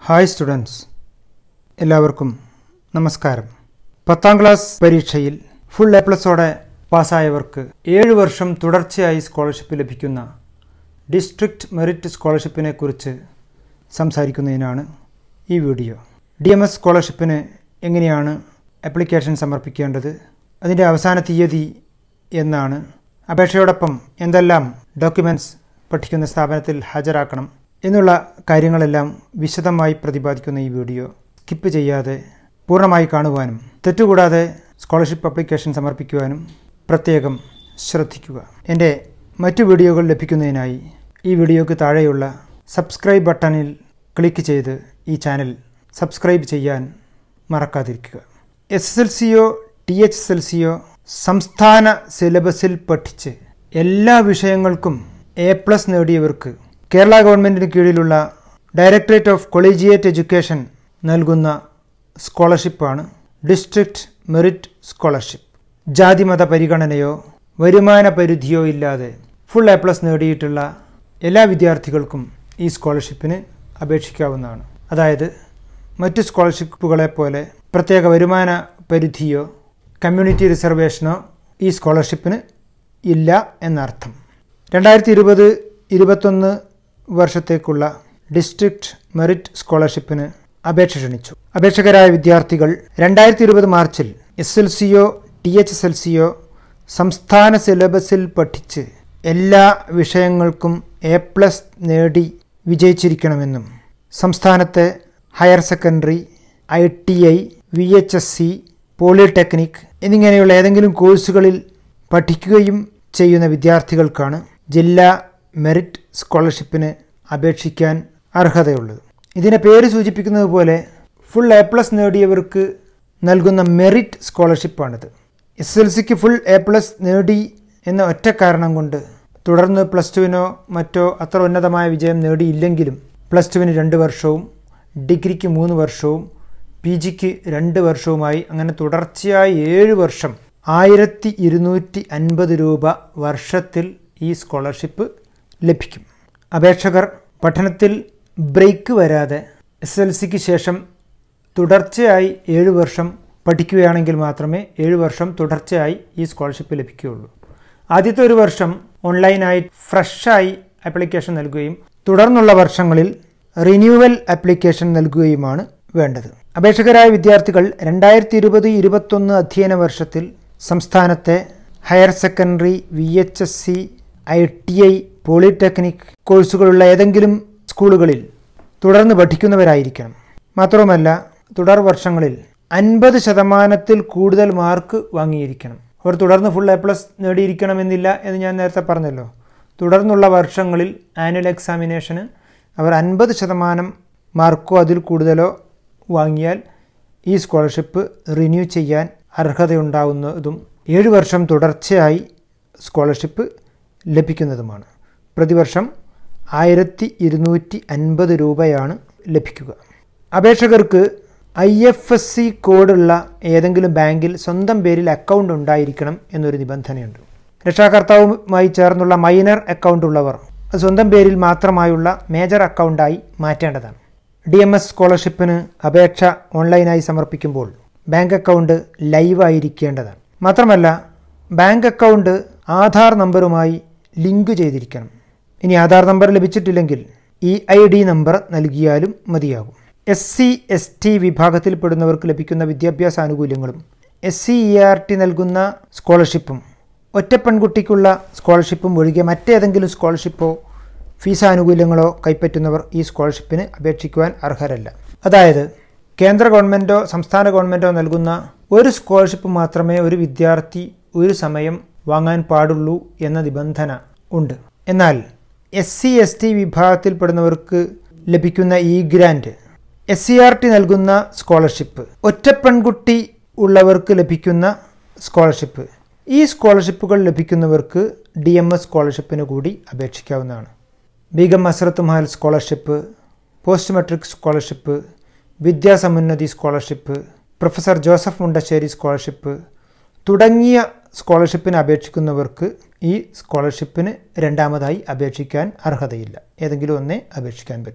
hi students എല്ലാവർക്കും നമസ്കാരം പത്താം ക്ലാസ് പരീക്ഷയിൽ ഫുൾ എ പ്ലസോടെ പാസ്സായവർക്ക് ഏഴ് വർഷം തുടർച്ചയായി സ്കോളർഷിപ്പ് ലഭിക്കുന്ന ഡിസ്ട്രിക്റ്റ് മെറിറ്റ് സ്കോളർഷിപ്പിനെ കുറിച്ച് സംസാരിക്കുന്നതിനാണ് ഈ വീഡിയോ ഡി എം എസ് സ്കോളർഷിപ്പിന് എങ്ങനെയാണ് ആപ്ലിക്കേഷൻ സമർപ്പിക്കേണ്ടത് അതിൻ്റെ അവസാന തീയതി എന്നാണ് അപേക്ഷയോടൊപ്പം എന്തെല്ലാം ഡോക്യുമെൻറ്റ്സ് പഠിക്കുന്ന സ്ഥാപനത്തിൽ ഹാജരാക്കണം എന്നുള്ള കാര്യങ്ങളെല്ലാം വിശദമായി പ്രതിപാദിക്കുന്ന ഈ വീഡിയോ സ്കിപ്പ് ചെയ്യാതെ പൂർണ്ണമായി കാണുവാനും തെറ്റുകൂടാതെ സ്കോളർഷിപ്പ് അപ്ലിക്കേഷൻ സമർപ്പിക്കുവാനും പ്രത്യേകം ശ്രദ്ധിക്കുക എൻ്റെ മറ്റു വീഡിയോകൾ ലഭിക്കുന്നതിനായി ഈ വീഡിയോയ്ക്ക് താഴെയുള്ള സബ്സ്ക്രൈബ് ബട്ടണിൽ ക്ലിക്ക് ചെയ്ത് ഈ ചാനൽ സബ്സ്ക്രൈബ് ചെയ്യാൻ മറക്കാതിരിക്കുക എസ് എസ് എൽ സിയോ ടി എച്ച് എസ് എൽ സിയോ സംസ്ഥാന സിലബസിൽ പഠിച്ച് എല്ലാ വിഷയങ്ങൾക്കും എ പ്ലസ് നേടിയവർക്ക് കേരള ഗവൺമെൻറ്റിന് കീഴിലുള്ള ഡയറക്ടറേറ്റ് ഓഫ് കൊളീജിയേറ്റ് എഡ്യൂക്കേഷൻ നൽകുന്ന സ്കോളർഷിപ്പാണ് ഡിസ്ട്രിക്റ്റ് മെറിറ്റ് സ്കോളർഷിപ്പ് ജാതിമത പരിഗണനയോ വരുമാന പരിധിയോ ഇല്ലാതെ ഫുൾ എ പ്ലസ് നേടിയിട്ടുള്ള എല്ലാ വിദ്യാർത്ഥികൾക്കും ഈ സ്കോളർഷിപ്പിന് അപേക്ഷിക്കാവുന്നതാണ് അതായത് മറ്റു സ്കോളർഷിപ്പുകളെ പോലെ പ്രത്യേക വരുമാന പരിധിയോ കമ്മ്യൂണിറ്റി റിസർവേഷനോ ഈ സ്കോളർഷിപ്പിന് ഇല്ല എന്നർത്ഥം രണ്ടായിരത്തി ഇരുപത് ഇരുപത്തൊന്ന് വർഷത്തേക്കുള്ള ഡിസ്ട്രിക്റ്റ് മെറിറ്റ് സ്കോളർഷിപ്പിന് അപേക്ഷ ക്ഷണിച്ചു അപേക്ഷകരായ വിദ്യാർത്ഥികൾ രണ്ടായിരത്തി ഇരുപത് മാർച്ചിൽ എസ് എൽ സിയോ ടി എച്ച് എസ് എൽ സിയോ സംസ്ഥാന സിലബസിൽ പഠിച്ച് എല്ലാ വിഷയങ്ങൾക്കും എ പ്ലസ് നേടി വിജയിച്ചിരിക്കണമെന്നും സംസ്ഥാനത്തെ higher secondary I T I V H S C polytechnic എന്നിങ്ങനെയുള്ള ഏതെങ്കിലും കോഴ്സുകളിൽ പഠിക്കുകയും ചെയ്യുന്ന വിദ്യാർത്ഥികൾക്കാണ് ജില്ലാ മെറിറ്റ് സ്കോളർഷിപ്പിന് അപേക്ഷിക്കാൻ അർഹതയുള്ളത് ഇതിനെ പേര് സൂചിപ്പിക്കുന്നത് പോലെ ഫുൾ എ പ്ലസ് നേടിയവർക്ക് നൽകുന്ന മെറിറ്റ് സ്കോളർഷിപ്പാണിത് എസ് എൽ സിക്ക് ഫുൾ എ പ്ലസ് നേടി എന്ന ഒറ്റ കാരണം കൊണ്ട് തുടർന്ന് പ്ലസ് ടുവിനോ മറ്റോ അത്ര ഉന്നതമായ വിജയം നേടിയില്ലെങ്കിലും പ്ലസ് ടുവിന് രണ്ട് വർഷവും ഡിഗ്രിക്ക് മൂന്ന് വർഷവും പി ജിക്ക് രണ്ട് വർഷവുമായി അങ്ങനെ തുടർച്ചയായി ഏഴ് വർഷം ആയിരത്തി ഇരുന്നൂറ്റി അൻപത് രൂപ വർഷത്തിൽ ഈ സ്കോളർഷിപ്പ് ലഭിക്കും അപേക്ഷകർ പഠനത്തിൽ ബ്രേക്ക് വരാതെ എസ് എൽ സിക്ക് ശേഷം തുടർച്ചയായി ഏഴ് വർഷം പഠിക്കുകയാണെങ്കിൽ മാത്രമേ ഏഴ് വർഷം തുടർച്ചയായി ഈ സ്കോളർഷിപ്പ് ലഭിക്കുകയുള്ളൂ ആദ്യത്തെ ഒരു വർഷം ഓൺലൈനായി ഫ്രഷായി ആപ്ലിക്കേഷൻ നൽകുകയും തുടർന്നുള്ള വർഷങ്ങളിൽ റിന്യൂവൽ ആപ്ലിക്കേഷൻ നൽകുകയുമാണ് വേണ്ടത് അപേക്ഷകരായ വിദ്യാർത്ഥികൾ രണ്ടായിരത്തി ഇരുപത് ഇരുപത്തൊന്ന് അധ്യയന വർഷത്തിൽ സംസ്ഥാനത്തെ higher secondary V H S C I T I polytechnic കോഴ്സുകളുള്ള ഏതെങ്കിലും സ്കൂളുകളിൽ തുടർന്ന് പഠിക്കുന്നവരായിരിക്കണം മാത്രവുമല്ല തുടർ വർഷങ്ങളിൽ അൻപത് ശതമാനത്തിൽ കൂടുതൽ മാർക്ക് വാങ്ങിയിരിക്കണം അവർ തുടർന്ന് ഫുൾ എ പ്ലസ് നേടിയിരിക്കണമെന്നില്ല എന്ന് ഞാൻ നേരത്തെ പറഞ്ഞല്ലോ തുടർന്നുള്ള വർഷങ്ങളിൽ ആനുവൽ എക്സാമിനേഷന് അവർ അൻപത് ശതമാനം മാർക്കോ അതിൽ കൂടുതലോ വാങ്ങിയാൽ ഈ സ്കോളർഷിപ്പ് റിന്യൂ ചെയ്യാൻ അർഹതയുണ്ടാവുന്നതും ഏഴ് വർഷം തുടർച്ചയായി സ്കോളർഷിപ്പ് ലഭിക്കുന്നതുമാണ് പ്രതിവർഷം ആയിരത്തി ഇരുന്നൂറ്റി അൻപത് രൂപയാണ് ലഭിക്കുക അപേക്ഷകർക്ക് ഐ എഫ് എസ് സി കോഡുള്ള ഏതെങ്കിലും ബാങ്കിൽ സ്വന്തം പേരിൽ അക്കൗണ്ട് ഉണ്ടായിരിക്കണം എന്നൊരു നിബന്ധനയുണ്ട് രക്ഷാകർത്താവുമായി ചേർന്നുള്ള മൈനർ അക്കൗണ്ട് ഉള്ളവർ അത് സ്വന്തം പേരിൽ മാത്രമായുള്ള മേജർ അക്കൗണ്ടായി മാറ്റേണ്ടതാണ് ഡി എം എസ് സ്കോളർഷിപ്പിന് അപേക്ഷ ഓൺലൈനായി സമർപ്പിക്കുമ്പോൾ ബാങ്ക് അക്കൗണ്ട് ലൈവ് ആയിരിക്കേണ്ടതാണ് മാത്രമല്ല ബാങ്ക് അക്കൗണ്ട് ആധാർ നമ്പറുമായി ലിങ്ക് ചെയ്തിരിക്കണം ഇനി ആധാർ നമ്പർ ലഭിച്ചിട്ടില്ലെങ്കിൽ ഇ ഐ ഡി നമ്പർ നൽകിയാലും മതിയാകും എസ് സി എസ് ടി വിഭാഗത്തിൽപ്പെടുന്നവർക്ക് ലഭിക്കുന്ന വിദ്യാഭ്യാസ ആനുകൂല്യങ്ങളും S C E R T നൽകുന്ന സ്കോളർഷിപ്പും ഒറ്റ പെൺകുട്ടിക്കുള്ള സ്കോളർഷിപ്പും ഒഴികെ മറ്റേതെങ്കിലും സ്കോളർഷിപ്പോ ഫീസ് ആനുകൂല്യങ്ങളോ കൈപ്പറ്റുന്നവർ ഈ സ്കോളർഷിപ്പിന് അപേക്ഷിക്കുവാൻ അർഹരല്ല അതായത് കേന്ദ്ര ഗവൺമെൻറ്റോ സംസ്ഥാന ഗവൺമെൻറ്റോ നൽകുന്ന ഒരു സ്കോളർഷിപ്പ് മാത്രമേ ഒരു വിദ്യാർത്ഥി ഒരു സമയം വാങ്ങാൻ പാടുള്ളൂ എന്ന നിബന്ധന ഉണ്ട് എന്നാൽ എസ് സി എസ് ടി വിഭാഗത്തിൽപ്പെടുന്നവർക്ക് ലഭിക്കുന്ന ഈ grant S C R T നൽകുന്ന സ്കോളർഷിപ്പ് ഒറ്റ പെൺകുട്ടി ഉള്ളവർക്ക് ലഭിക്കുന്ന സ്കോളർഷിപ്പ് ഈ സ്കോളർഷിപ്പുകൾ ലഭിക്കുന്നവർക്ക് ഡി എം എസ് സ്കോളർഷിപ്പിന് കൂടി അപേക്ഷിക്കാവുന്നതാണ് Begum Masarat Mahal scholarship post metric scholarship Vidyasamunnathi scholarship professor Joseph Mundassery scholarship തുടങ്ങിയ സ്കോളർഷിപ്പിന് അപേക്ഷിക്കുന്നവർക്ക് ഈ സ്കോളർഷിപ്പിന് രണ്ടാമതായി അപേക്ഷിക്കാൻ അർഹതയില്ല ഏതെങ്കിലും ഒന്നേ അപേക്ഷിക്കാൻ പറ്റുള്ളൂ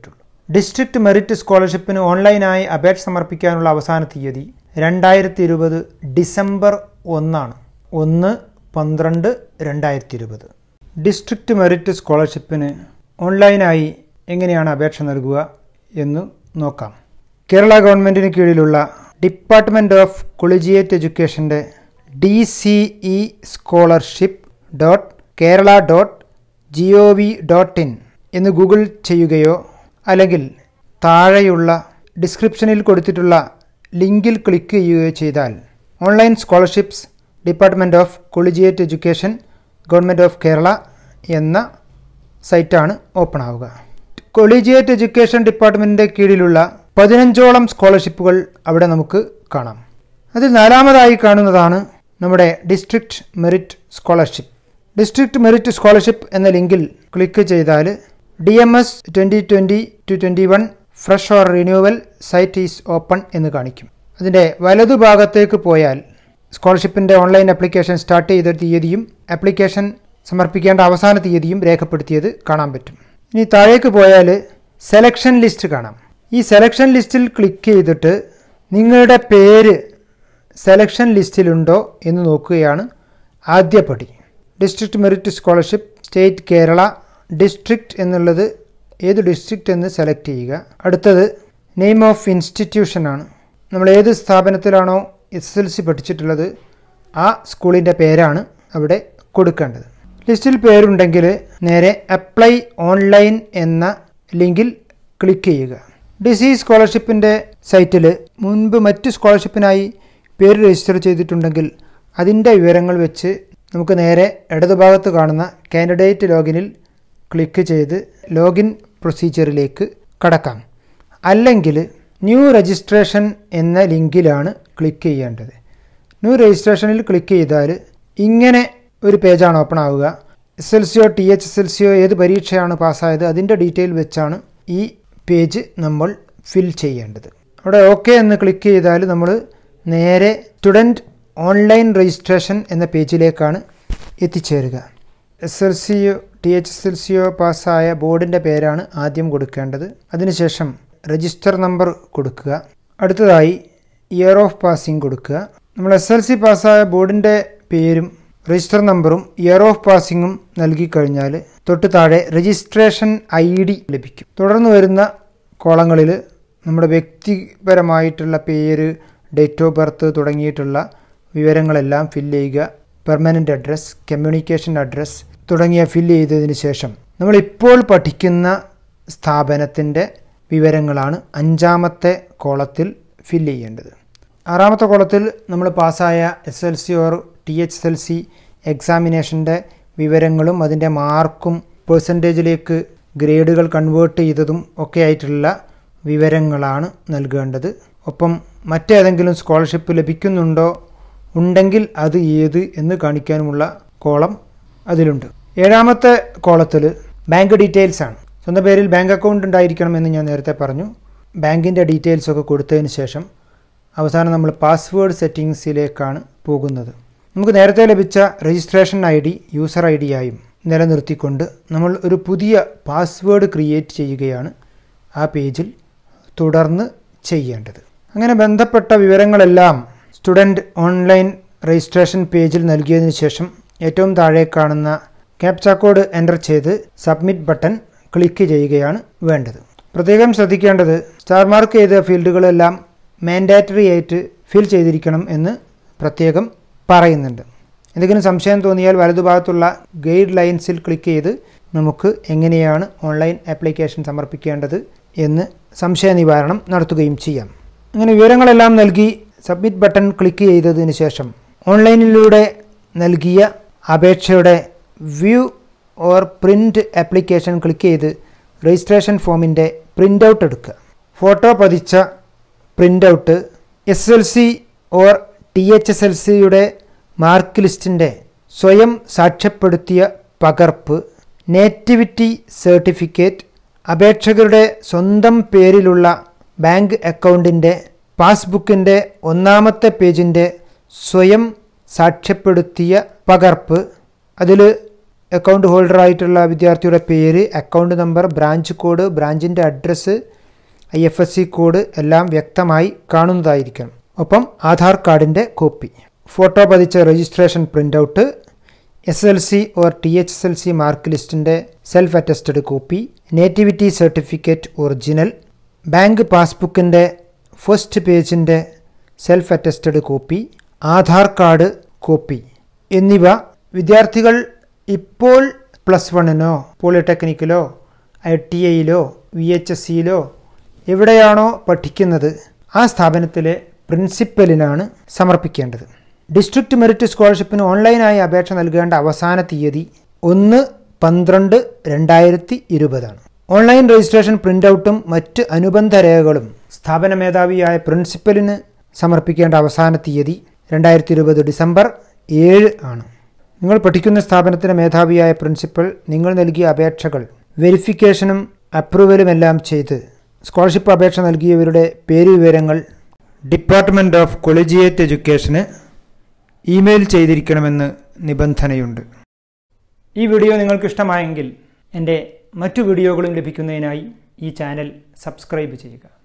ഡിസ്ട്രിക്ട് മെറിറ്റ് സ്കോളർഷിപ്പിന് ഓൺലൈനായി അപേക്ഷ സമർപ്പിക്കാനുള്ള അവസാന തീയതി രണ്ടായിരത്തി ഇരുപത് ഡിസംബർ ഒന്നാണ് ഒന്ന് പന്ത്രണ്ട് രണ്ടായിരത്തി ഇരുപത് ഡിസ്ട്രിക്ട് മെറിറ്റ് സ്കോളർഷിപ്പിന് ഓൺലൈനായി എങ്ങനെയാണ് അപേക്ഷ നൽകുക എന്ന് നോക്കാം കേരള ഗവൺമെൻറ്റിന് കീഴിലുള്ള ഡിപ്പാർട്ട്മെൻറ്റ് ഓഫ് കൊളീജിയേറ്റ് എഡ്യൂക്കേഷൻ്റെ D C E scholarship dot Kerala dot G O V dot in എന്ന് ഗൂഗിൾ ചെയ്യുകയോ അല്ലെങ്കിൽ താഴെയുള്ള ഡിസ്ക്രിപ്ഷനിൽ കൊടുത്തിട്ടുള്ള ലിങ്കിൽ ക്ലിക്ക് ചെയ്യുകയോ ചെയ്താൽ online scholarships department of collegiate education government of Kerala എന്ന സൈറ്റാണ് ഓപ്പൺ ആവുക കൊളീജിയേറ്റ് എഡ്യൂക്കേഷൻ ഡിപ്പാർട്ട്മെൻറ്റിൻ്റെ കീഴിലുള്ള പതിനഞ്ചോളം സ്കോളർഷിപ്പുകൾ അവിടെ നമുക്ക് കാണാം അതിൽ നാലാമതായി കാണുന്നതാണ് നമ്മുടെ district merit scholarship district merit scholarship എന്ന ലിങ്കിൽ ക്ലിക്ക് ചെയ്താൽ D M S twenty twenty two twenty one fresh or renewal site is open എന്ന് കാണിക്കും അതിൻ്റെ വലതുഭാഗത്തേക്ക് പോയാൽ സ്കോളർഷിപ്പിൻ്റെ ഓൺലൈൻ ആപ്ലിക്കേഷൻ സ്റ്റാർട്ട് ചെയ്ത തീയതിയും ആപ്ലിക്കേഷൻ സമർപ്പിക്കേണ്ട അവസാന തീയതിയും രേഖപ്പെടുത്തിയത് കാണാൻ പറ്റും ഇനി താഴേക്ക് പോയാൽ സെലക്ഷൻ ലിസ്റ്റ് കാണാം ഈ സെലക്ഷൻ ലിസ്റ്റിൽ ക്ലിക്ക് ചെയ്തിട്ട് നിങ്ങളുടെ പേര് സെലക്ഷൻ ലിസ്റ്റിലുണ്ടോ എന്ന് നോക്കുകയാണ് ആദ്യ പടി district merit scholarship state Kerala district എന്നുള്ളത് ഏത് ഡിസ്ട്രിക്റ്റ് എന്ന് സെലക്ട് ചെയ്യുക അടുത്തത് നെയിം ഓഫ് ഇൻസ്റ്റിറ്റ്യൂഷനാണ് നമ്മൾ ഏത് സ്ഥാപനത്തിലാണോ എസ് എൽ സി പഠിച്ചിട്ടുള്ളത് ആ സ്കൂളിൻ്റെ പേരാണ് അവിടെ കൊടുക്കേണ്ടത് ലിസ്റ്റിൽ പേരുണ്ടെങ്കിൽ നേരെ അപ്ലൈ ഓൺലൈൻ എന്ന ലിങ്കിൽ ക്ലിക്ക് ചെയ്യുക ഡിസി സ്കോളർഷിപ്പിൻ്റെ സൈറ്റിൽ മുൻപ് മറ്റ് സ്കോളർഷിപ്പിനായി പേര് രജിസ്റ്റർ ചെയ്തിട്ടുണ്ടെങ്കിൽ അതിൻ്റെ വിവരങ്ങൾ വെച്ച് നമുക്ക് നേരെ ഇടതുഭാഗത്ത് കാണുന്ന കാൻഡിഡേറ്റ് ലോഗിനിൽ ക്ലിക്ക് ചെയ്ത് ലോഗിൻ പ്രൊസീജിയറിലേക്ക് കടക്കാം അല്ലെങ്കിൽ ന്യൂ രജിസ്ട്രേഷൻ എന്ന ലിങ്കിലാണ് ക്ലിക്ക് ചെയ്യേണ്ടത് ന്യൂ രജിസ്ട്രേഷനിൽ ക്ലിക്ക് ചെയ്താൽ ഇങ്ങനെ ഒരു പേജാണ് ഓപ്പൺ ആവുക എസ് എൽ സിയോ ടി എച്ച് എസ് എൽ സിയോ ഏത് പരീക്ഷയാണ് പാസ്സായത് അതിൻ്റെ ഡീറ്റെയിൽ വെച്ചാണ് ഈ പേജ് നമ്മൾ ഫിൽ ചെയ്യേണ്ടത് അവിടെ ഓക്കെ എന്ന് ക്ലിക്ക് ചെയ്താൽ നമ്മൾ നേരെ സ്റ്റുഡൻറ്റ് ഓൺലൈൻ രജിസ്ട്രേഷൻ എന്ന പേജിലേക്കാണ് എത്തിച്ചേരുക എസ് എൽ സിയോ ടി എച്ച് എസ് എൽ സിയോ പാസ്സായ ബോർഡിൻ്റെ പേരാണ് ആദ്യം കൊടുക്കേണ്ടത് അതിനുശേഷം രജിസ്റ്റർ നമ്പർ കൊടുക്കുക അടുത്തതായി ഇയർ ഓഫ് പാസിംഗ് കൊടുക്കുക നമ്മൾ എസ് എൽ സി പാസ്സായ ബോർഡിൻ്റെ പേരും രജിസ്റ്റർ നമ്പറും ഇയർ ഓഫ് പാസിങ്ങും നൽകിക്കഴിഞ്ഞാൽ തൊട്ട് താഴെ രജിസ്ട്രേഷൻ ഐ ഡി ലഭിക്കും തുടർന്ന് വരുന്ന കോളങ്ങളിൽ നമ്മുടെ വ്യക്തിപരമായിട്ടുള്ള പേര് ഡേറ്റ് ഓഫ് ബർത്ത് തുടങ്ങിയിട്ടുള്ള വിവരങ്ങളെല്ലാം ഫില്ല് ചെയ്യുക പെർമനൻ്റ് അഡ്രസ്സ് കമ്മ്യൂണിക്കേഷൻ അഡ്രസ്സ് തുടങ്ങിയ ഫില്ല് ചെയ്തതിന് ശേഷം നമ്മളിപ്പോൾ പഠിക്കുന്ന സ്ഥാപനത്തിൻ്റെ വിവരങ്ങളാണ് അഞ്ചാമത്തെ കോളത്തിൽ ഫില്ല് ചെയ്യേണ്ടത് ആറാമത്തെ കോളത്തിൽ നമ്മൾ പാസ്സായ S L C or T H S L C എക്സാമിനേഷൻ്റെ വിവരങ്ങളും അതിൻ്റെ മാർക്കും പേഴ്സൻറ്റേജിലേക്ക് ഗ്രേഡുകൾ കൺവേർട്ട് ചെയ്തതും ഒക്കെ ആയിട്ടുള്ള വിവരങ്ങളാണ് നൽകേണ്ടത് ഒപ്പം മറ്റേതെങ്കിലും സ്കോളർഷിപ്പ് ലഭിക്കുന്നുണ്ടോ ഉണ്ടെങ്കിൽ അത് ഏത് എന്ന് കാണിക്കാനുമുള്ള കോളം അതിലുണ്ട് ഏഴാമത്തെ കോളത്തിൽ ബാങ്ക് ഡീറ്റെയിൽസ് ആണ് സ്വന്തം പേരിൽ ബാങ്ക് അക്കൗണ്ട് ഉണ്ടായിരിക്കണം എന്ന് ഞാൻ നേരത്തെ പറഞ്ഞു ബാങ്കിൻ്റെ ഡീറ്റെയിൽസ് ഒക്കെ കൊടുത്തതിന് ശേഷം അവസാനം നമ്മൾ പാസ്വേഡ് സെറ്റിങ്സിലേക്കാണ് പോകുന്നത് നമുക്ക് നേരത്തെ ലഭിച്ച registration I D user I ഡിയായും നിലനിർത്തിക്കൊണ്ട് നമ്മൾ ഒരു പുതിയ പാസ്വേഡ് ക്രിയേറ്റ് ചെയ്യുകയാണ് ആ പേജിൽ തുടർന്ന് ചെയ്യേണ്ടത് അങ്ങനെ ബന്ധപ്പെട്ട വിവരങ്ങളെല്ലാം സ്റ്റുഡൻറ്റ് ഓൺലൈൻ രജിസ്ട്രേഷൻ പേജിൽ നൽകിയതിനു ശേഷം ഏറ്റവും താഴെ കാണുന്ന ക്യാപ്ച കോഡ് എൻ്റർ ചെയ്ത് സബ്മിറ്റ് ബട്ടൺ ക്ലിക്ക് ചെയ്യുകയാണ് വേണ്ടത് പ്രത്യേകം ശ്രദ്ധിക്കേണ്ടത് സ്റ്റാർ മാർക്ക് ചെയ്ത ഫീൽഡുകളെല്ലാം മാൻഡാറ്ററി ആയിട്ട് ഫിൽ ചെയ്തിരിക്കണം എന്ന് പ്രത്യേകം പറയുന്നുണ്ട് എന്തെങ്കിലും സംശയം തോന്നിയാൽ വലതുഭാഗത്തുള്ള ഗൈഡ് ലൈൻസിൽ ക്ലിക്ക് ചെയ്ത് നമുക്ക് എങ്ങനെയാണ് ഓൺലൈൻ ആപ്ലിക്കേഷൻ സമർപ്പിക്കേണ്ടത് എന്ന് സംശയ നിവാരണം നടത്തുകയും ചെയ്യാം അങ്ങനെ വിവരങ്ങളെല്ലാം നൽകി സബ്മിറ്റ് ബട്ടൺ ക്ലിക്ക് ചെയ്തതിന് ശേഷം ഓൺലൈനിലൂടെ നൽകിയ അപേക്ഷയുടെ view or print application click ചെയ്ത് രജിസ്ട്രേഷൻ ഫോമിൻ്റെ പ്രിൻ്റ് ഔട്ട് എടുക്കുക ഫോട്ടോ പതിച്ച print out S L C or T H S L സിയുടെ മാർക്ക് ലിസ്റ്റിൻ്റെ സ്വയം സാക്ഷ്യപ്പെടുത്തിയ പകർപ്പ് നേറ്റിവിറ്റി സർട്ടിഫിക്കറ്റ് അപേക്ഷകരുടെ സ്വന്തം പേരിലുള്ള ബാങ്ക് അക്കൗണ്ടിൻ്റെ പാസ്ബുക്കിൻ്റെ ഒന്നാമത്തെ പേജിൻ്റെ സ്വയം സാക്ഷ്യപ്പെടുത്തിയ പകർപ്പ് അതിൽ അക്കൗണ്ട് ഹോൾഡറായിട്ടുള്ള വിദ്യാർത്ഥിയുടെ പേര് അക്കൗണ്ട് നമ്പർ ബ്രാഞ്ച് കോഡ് ബ്രാഞ്ചിൻ്റെ address I F S C code എല്ലാം വ്യക്തമായി കാണുന്നതായിരിക്കണം ഒപ്പം ആധാർ കാർഡിൻ്റെ കോപ്പി ഫോട്ടോ പതിച്ച registration print out S L C or T H S L C mark ലിസ്റ്റിൻ്റെ self attested copy nativity certificate original bank പാസ്ബുക്കിൻ്റെ first പേജിൻ്റെ self attested copy Aadhaar card copy എന്നിവ വിദ്യാർത്ഥികൾ ഇപ്പോൾ പ്ലസ് വണ്ണിനോ പോളിടെക്നിക്കിലോ ഐ ടി ഐയിലോ വി എച്ച് എസ് സിയിലോ എവിടെയാണോ പഠിക്കുന്നത് ആ സ്ഥാപനത്തിലെ പ്രിൻസിപ്പലിനാണ് സമർപ്പിക്കേണ്ടത് ഡിസ്ട്രിക്ട് മെറിറ്റ് സ്കോളർഷിപ്പിന് ഓൺലൈനായി അപേക്ഷ നൽകേണ്ട അവസാന തീയതി ഒന്ന് പന്ത്രണ്ട് രണ്ടായിരത്തി ഇരുപതാണ് ഓൺലൈൻ രജിസ്ട്രേഷൻ പ്രിൻ്റ് ഔട്ടും മറ്റ് അനുബന്ധ രേഖകളും സ്ഥാപന മേധാവിയായ പ്രിൻസിപ്പലിന് സമർപ്പിക്കേണ്ട അവസാന തീയതി രണ്ടായിരത്തി ഇരുപത് ഡിസംബർ ഏഴ് ആണ് നിങ്ങൾ പഠിക്കുന്ന സ്ഥാപനത്തിൻ്റെ മേധാവിയായ പ്രിൻസിപ്പൽ നിങ്ങൾ നൽകിയ അപേക്ഷകൾ വെരിഫിക്കേഷനും അപ്രൂവലുമെല്ലാം ചെയ്ത് സ്കോളർഷിപ്പ് അപേക്ഷ നൽകിയവരുടെ പേര് വിവരങ്ങൾ ഡിപ്പാർട്ട്മെൻറ്റ് ഓഫ് കൊളീജിയേറ്റ് എഡ്യൂക്കേഷന് ഇമെയിൽ ചെയ്തിരിക്കണമെന്ന് നിബന്ധനയുണ്ട് ഈ വീഡിയോ നിങ്ങൾക്ക് ഇഷ്ടമായെങ്കിൽ എൻ്റെ മറ്റു വീഡിയോകളും ലഭിക്കുന്നതിനായി ഈ ചാനൽ സബ്സ്ക്രൈബ് ചെയ്യുക